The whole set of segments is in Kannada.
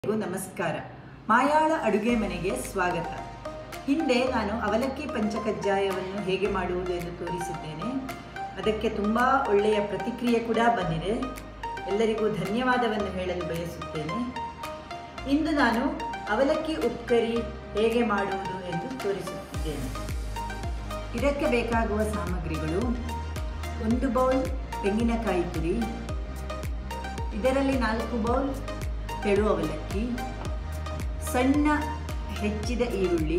ಎಲ್ಲರಿಗೂ ನಮಸ್ಕಾರ ಮಾಯಾಳ ಅಡುಗೆ ಮನೆಗೆ ಸ್ವಾಗತ ಹಿಂದೆ ನಾನು ಅವಲಕ್ಕಿ ಪಂಚಕಜ್ಜಾಯವನ್ನು ಹೇಗೆ ಮಾಡುವುದು ಎಂದು ತೋರಿಸಿದ್ದೇನೆ ಅದಕ್ಕೆ ತುಂಬ ಒಳ್ಳೆಯ ಪ್ರತಿಕ್ರಿಯೆ ಕೂಡ ಬಂದಿದೆ ಎಲ್ಲರಿಗೂ ಧನ್ಯವಾದವನ್ನು ಹೇಳಲು ಬಯಸುತ್ತೇನೆ ಇಂದು ನಾನು ಅವಲಕ್ಕಿ ಉಪ್ಕರಿ ಹೇಗೆ ಮಾಡುವುದು ಎಂದು ತೋರಿಸುತ್ತಿದ್ದೇನೆ ಇದಕ್ಕೆ ಬೇಕಾಗುವ ಸಾಮಗ್ರಿಗಳು ಒಂದು ಬೌಲ್ ತೆಂಗಿನಕಾಯಿ ತುರಿ ಇದರಲ್ಲಿ ನಾಲ್ಕು ಬೌಲ್ ತೆಳು ಅವಲಕ್ಕಿ ಸಣ್ಣ ಹೆಚ್ಚಿದ ಈರುಳ್ಳಿ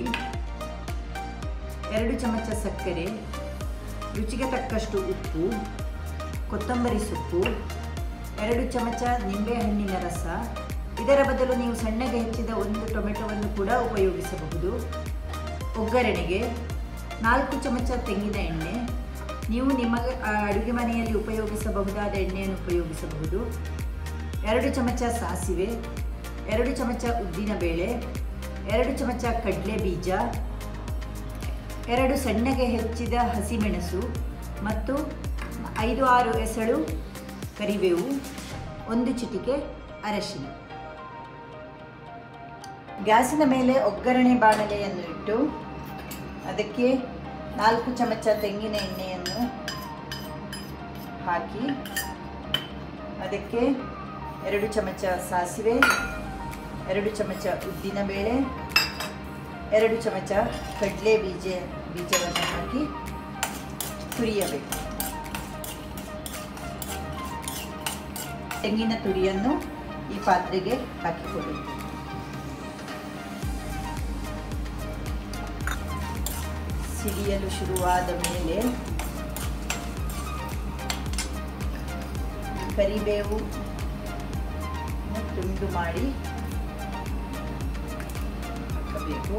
ಎರಡು ಚಮಚ ಸಕ್ಕರೆ ರುಚಿಗೆ ತಕ್ಕಷ್ಟು ಉಪ್ಪು ಕೊತ್ತಂಬರಿ ಸೊಪ್ಪು ಎರಡು ಚಮಚ ನಿಂಬೆಹಣ್ಣಿನ ರಸ ಇದರ ಬದಲು ನೀವು ಸಣ್ಣಗೆ ಹೆಚ್ಚಿದ ಒಂದು ಟೊಮೆಟೊವನ್ನು ಕೂಡ ಉಪಯೋಗಿಸಬಹುದು ಒಗ್ಗರಣೆಗೆ ನಾಲ್ಕು ಚಮಚ ತೆಂಗಿನ ಎಣ್ಣೆ ನೀವು ನಿಮ್ಮ ಅಡುಗೆ ಮನೆಯಲ್ಲಿ ಉಪಯೋಗಿಸಬಹುದಾದ ಎಣ್ಣೆಯನ್ನು ಉಪಯೋಗಿಸಬಹುದು ಎರಡು ಚಮಚ ಸಾಸಿವೆ ಎರಡು ಚಮಚ ಉದ್ದಿನಬೇಳೆ ಎರಡು ಚಮಚ ಕಡಲೆ ಬೀಜ ಎರಡು ಸಣ್ಣಗೆ ಹೆಚ್ಚಿದ ಹಸಿಮೆಣಸು ಮತ್ತು ಐದು ಆರು ಎಸಳು ಕರಿಬೇವು ಒಂದು ಚಿಟಿಕೆ ಅರಶಿನ ಗ್ಯಾಸಿನ ಮೇಲೆ ಒಗ್ಗರಣೆ ಬಾಣಲೆಯನ್ನು ಇಟ್ಟು ಅದಕ್ಕೆ ನಾಲ್ಕು ಚಮಚ ತೆಂಗಿನ ಎಣ್ಣೆಯನ್ನು ಹಾಕಿ ಅದಕ್ಕೆ ಎರಡು ಚಮಚ ಸಾಸಿವೆ ಎರಡು ಚಮಚ ಉದ್ದಿನಬೇಳೆ ಎರಡು ಚಮಚ ಕಡಲೆ ಬೀಜ ಬೀಜವನ್ನು ಹಾಕಿ ತುರಿಯಬೇಕು ತೆಂಗಿನ ತುರಿಯನ್ನು ಈ ಪಾತ್ರೆಗೆ ಹಾಕಿಕೊಳ್ಳಿ ಸಿಡಿಯಲು ಶುರುವಾದ ಮೇಲೆ ಕರಿಬೇವು ತುಂಡು ಮಾಡಿ ಹಾಕಬೇಕು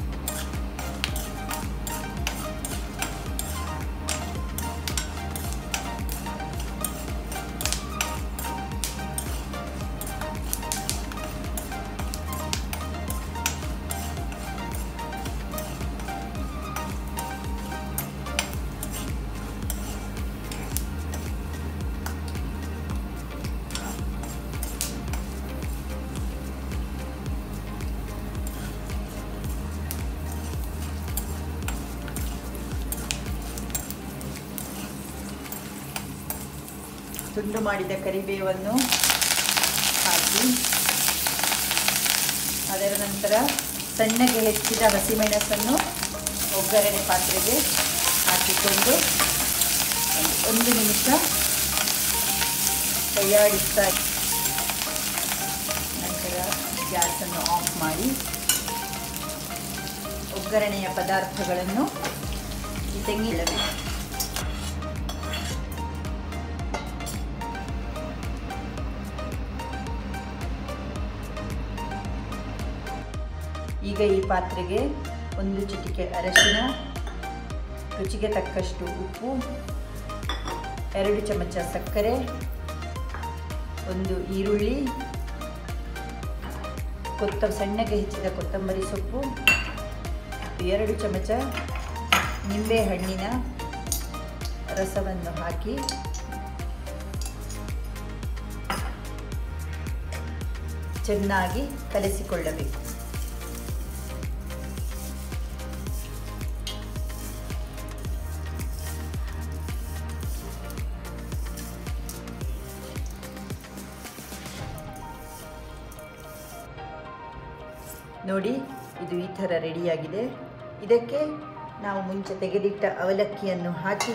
ತುಂಡು ಮಾಡಿದ ಕರಿಬೇವನ್ನು ಹಾಕಿ ಅದರ ನಂತರ ಸಣ್ಣಗೆ ಹೆಚ್ಚಿದ ಹಸಿಮೆಣಸನ್ನು ಒಗ್ಗರಣೆ ಪಾತ್ರೆಗೆ ಹಾಕಿಕೊಂಡು ಒಂದು ನಿಮಿಷ ಕೈಯಾಡಿಸ್ತಾ ನಂತರ ಗ್ಯಾಸನ್ನು ಆಫ್ ಮಾಡಿ ಒಗ್ಗರಣೆಯ ಪದಾರ್ಥಗಳನ್ನು ಈ ತೆಂಗಿಡಬೇಕು ಈಗ ಈ ಪಾತ್ರೆಗೆ ಒಂದು ಚಿಟಿಕೆ ಅರಶಿನ ರುಚಿಗೆ ತಕ್ಕಷ್ಟು ಉಪ್ಪು ಎರಡು ಚಮಚ ಸಕ್ಕರೆ ಒಂದು ಈರುಳ್ಳಿ ಕೊತ್ತ ಸಣ್ಣಗೆ ಹೆಚ್ಚಿದ ಕೊತ್ತಂಬರಿ ಸೊಪ್ಪು ಎರಡು ಚಮಚ ನಿಂಬೆ ಹಣ್ಣಿನ ರಸವನ್ನು ಹಾಕಿ ಚೆನ್ನಾಗಿ ಕಲಿಸಿಕೊಳ್ಳಬೇಕು ನೋಡಿ ಇದು ಈ ಥರ ರೆಡಿಯಾಗಿದೆ ಇದಕ್ಕೆ ನಾವು ಮುಂಚೆ ತೆಗೆದಿಟ್ಟ ಅವಲಕ್ಕಿಯನ್ನು ಹಾಕಿ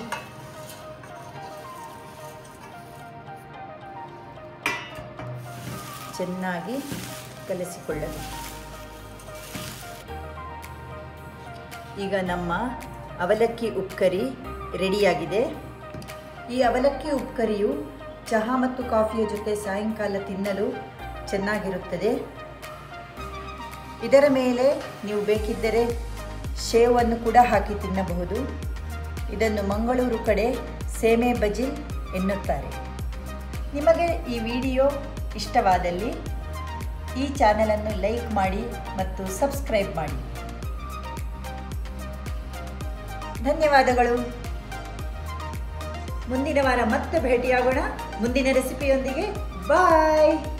ಚೆನ್ನಾಗಿ ಕಲಸಿಕೊಳ್ಳಬೇಕು ಈಗ ನಮ್ಮ ಅವಲಕ್ಕಿ ಉಪ್ಕರಿ ರೆಡಿಯಾಗಿದೆ ಈ ಅವಲಕ್ಕಿ ಉಪ್ಕರಿಯು ಚಹಾ ಮತ್ತು ಕಾಫಿಯ ಜೊತೆ ಸಾಯಂಕಾಲ ತಿನ್ನಲು ಚೆನ್ನಾಗಿರುತ್ತದೆ ಇದರ ಮೇಲೆ ನೀವು ಬೇಕಿದ್ದರೆ ಶೇವನ್ನು ಕೂಡ ಹಾಕಿ ತಿನ್ನಬಹುದು ಇದನ್ನು ಮಂಗಳೂರು ಕಡೆ ಸೇಮೆ ಬಜಿ ಎನ್ನುತ್ತಾರೆ ನಿಮಗೆ ಈ ವಿಡಿಯೋ ಇಷ್ಟವಾದಲ್ಲಿ ಈ ಚಾನಲನ್ನು ಲೈಕ್ ಮಾಡಿ ಮತ್ತು ಸಬ್ಸ್ಕ್ರೈಬ್ ಮಾಡಿ ಧನ್ಯವಾದಗಳು ಮುಂದಿನ ವಾರ ಮತ್ತೆ ಭೇಟಿಯಾಗೋಣ ಮುಂದಿನ ರೆಸಿಪಿಯೊಂದಿಗೆ ಬಾಯ್